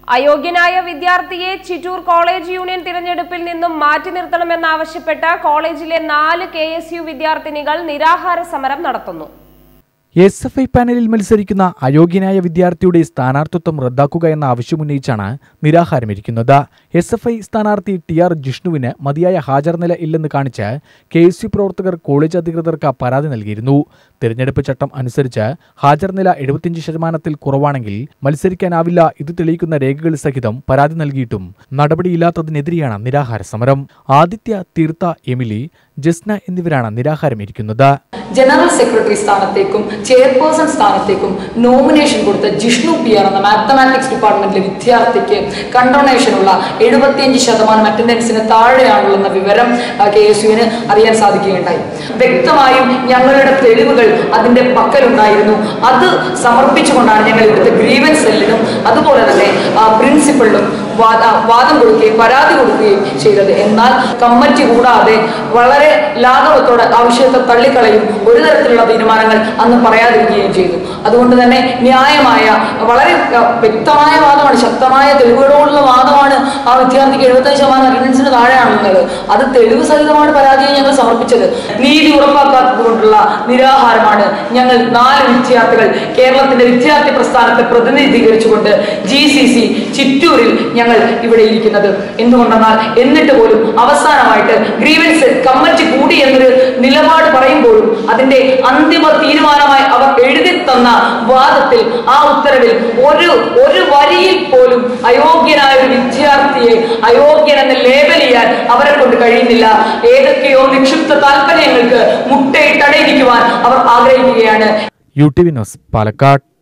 അയോഗ്യനായ വിദ്യാർത്ഥിയെ Chittur college union തിരഞ്ഞെടുപ്പിൽ നിന്നും മാറ്റി നിർത്തണമെന്നാവശ്യപ്പെട്ട് കോളേജിലെ നാല് കെ എസ് യു വിദ്യാർത്ഥിനികൾ നിരാഹാര സമരം നടത്തുന്നു എസ് എഫ് ഐ പാനലിൽ മത്സരിക്കുന്ന അയോഗ്യനായ വിദ്യാർത്ഥിയുടെ സ്ഥാനാർത്ഥിത്വം റദ്ദാക്കുക എന്ന ആവശ്യമുന്നയിച്ചാണ് നിരാഹാരമിരിക്കുന്നത് എസ് എഫ് ഐ സ്ഥാനാർത്ഥി ടി ആർ ജിഷ്ണുവിന് മതിയായ ഹാജർ നില ഇല്ലെന്ന് കാണിച്ച് കെ എസ് യു പ്രവർത്തകർ കോളേജ് അധികൃതർക്ക് പരാതി നൽകിയിരുന്നു തിരഞ്ഞെടുപ്പ് ചട്ടം അനുസരിച്ച് ഹാജർ നില എഴുപത്തിയഞ്ച് ശതമാനത്തിൽ കുറവാണെങ്കിൽ മത്സരിക്കാനാവില്ല ഇത് തെളിയിക്കുന്ന രേഖകൾ സഹിതം പരാതി നൽകിയിട്ടും നടപടിയില്ലാത്തതിനെതിരെയാണ് നിരാഹാര സമരം ആദിത്യ തീർത്ഥ എമിലി ജസ്ന എന്നിവരാണ് നിരാഹാരമിരിക്കുന്നത് ജനറൽ സെക്രട്ടറി സ്ഥാനത്തേക്കും ചെയർപേഴ്സൺ സ്ഥാനത്തേക്കും നോമിനേഷൻ കൊടുത്ത ജിഷ്ണു പി ആർ എന്ന മാത്തമാറ്റിക്സ് ഡിപ്പാർട്ട്മെന്റിലെ വിദ്യാർത്ഥിക്ക് കണ്ടോണേഷനുള്ള എഴുപത്തിയഞ്ച് ശതമാനം അറ്റൻഡൻസിന് താഴെയാണുള്ളെന്ന വിവരം കെ എസ് യുവിന് അറിയാൻ സാധിക്കുകയുണ്ടായി വ്യക്തമായും ഞങ്ങളുടെ തെളിവുകൾ അതിന്റെ പക്കലുണ്ടായിരുന്നു അത് സമർപ്പിച്ചുകൊണ്ടാണ് ഞങ്ങൾ ഇവിടുത്തെ ഗ്രീവൻസ് സെല്ലിനും അതുപോലെ തന്നെ പ്രിൻസിപ്പളിനും വാദം കൊടുക്കുകയും പരാതി കൊടുക്കുകയും ചെയ്തത് എന്നാൽ കമ്മിറ്റി കൂടാതെ വളരെ ലാഘവത്തോടെ ആവശ്യത്തെ തള്ളിക്കളയും ഒരു തരത്തിലുള്ള തീരുമാനങ്ങൾ അന്ന് പറയാതിരിക്കുകയും ചെയ്തു അതുകൊണ്ട് തന്നെ ന്യായമായ വളരെ വ്യക്തമായ വാദമാണ് ശക്തമായ തെളിവുകളോടുള്ള വാദമാണ് ആ വിദ്യാർത്ഥിക്ക് എഴുപത്തഞ്ച് ശതമാനം അറ്റൻഡൻസിന് താഴെയാണെന്നുള്ളത് അത് തെളിവ് സഹിതമാണ് പരാതിയെ ഞങ്ങൾ സമർപ്പിച്ചത് നീതി ഉറപ്പാക്കാത്തതുകൊണ്ടുള്ള നിരാഹാരമാണ് ഞങ്ങൾ നാല് വിദ്യാർത്ഥികൾ കേരളത്തിന്റെ വിദ്യാർത്ഥി പ്രസ്ഥാനത്തെ പ്രതിനിധീകരിച്ചുകൊണ്ട് ജി സി സി ചിറ്റൂരിൽ ഞങ്ങൾ ഇവിടെ ഇരിക്കുന്നത് എന്തുകൊണ്ടെന്നാൽ എന്നിട്ട് പോലും അവസാനമായിട്ട് ഗ്രീവൻസ് കമ്മിറ്റി കൂടി എന്നൊരു നിലപാട് പറയുമ്പോഴും അതിന്റെ അന്തിമ തീരുമാനമായി അവർ എഴുതി തന്ന വാദത്തിൽ ആ ഉത്തരവിൽ ഒരു ഒരു വരിയിൽ പോലും അയോഗ്യനായ ഒരു വിദ്യാർത്ഥിയെ അയോഗ്യൻ എന്ന് ലേബൽ ചെയ്യാൻ അവരെ കൊണ്ട് കഴിയുന്നില്ല ഏതൊക്കെയോ നിക്ഷിപ്ത താല്പര്യങ്ങൾക്ക് മുട്ടയിട്ടടയിരിക്കുവാൻ അവർ ആഗ്രഹിക്കുകയാണ് U T V news Palakkad